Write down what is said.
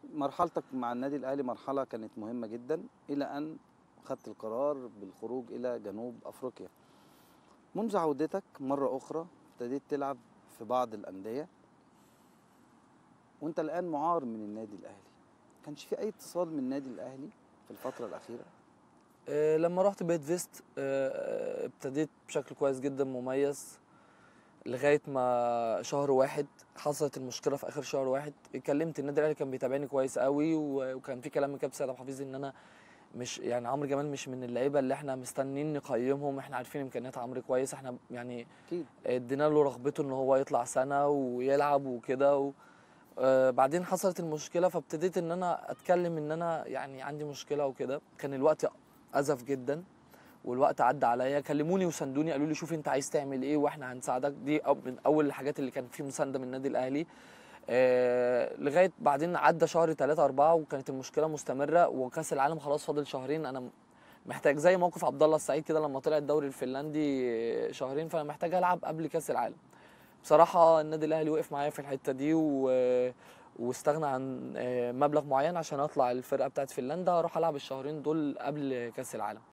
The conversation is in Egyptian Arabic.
مرحلتك مع النادي الاهلي مرحله كانت مهمه جدا الى ان خدت القرار بالخروج الى جنوب افريقيا منذ عودتك مره اخرى ابتديت تلعب في بعض الانديه وانت الان معار من النادي الاهلي كانش في اي اتصال من النادي الاهلي في الفتره الاخيره آه، لما رحت بيت فيست آه، ابتديت بشكل كويس جدا مميز لغايه ما شهر واحد حصلت المشكله في اخر شهر واحد كلمت النادي الاهلي كان بيتابعني كويس قوي و- وكان في كلام من كابتن سيد عبد الحفيظ ان انا مش يعني عمرو جمال مش من اللعيبه اللي احنا مستنيين نقيمهم احنا عارفين امكانيات عمرو كويس احنا يعني اكيد ادينا له رغبته ان هو يطلع سنه ويلعب وكده و... آه بعدين حصلت المشكله فابتديت ان انا اتكلم ان انا يعني عندي مشكله وكده كان الوقت ازف جدا والوقت عدى عليا كلموني وساندوني قالوا لي شوف انت عايز تعمل ايه واحنا هنساعدك دي أو- من اول الحاجات اللي كان في مسانده من النادي الاهلي آه لغايه بعدين عدى شهر 3 4 وكانت المشكله مستمره وكاس العالم خلاص فاضل شهرين انا محتاج زي موقف عبد الله السعيد كده لما طلع الدوري الفنلندي شهرين فانا محتاج العب قبل كاس العالم بصراحه النادي الاهلي وقف معايا في الحته دي و واستغنى عن آه، مبلغ معين عشان اطلع الفرقه بتاعت فنلندا اروح العب الشهرين دول قبل كاس العالم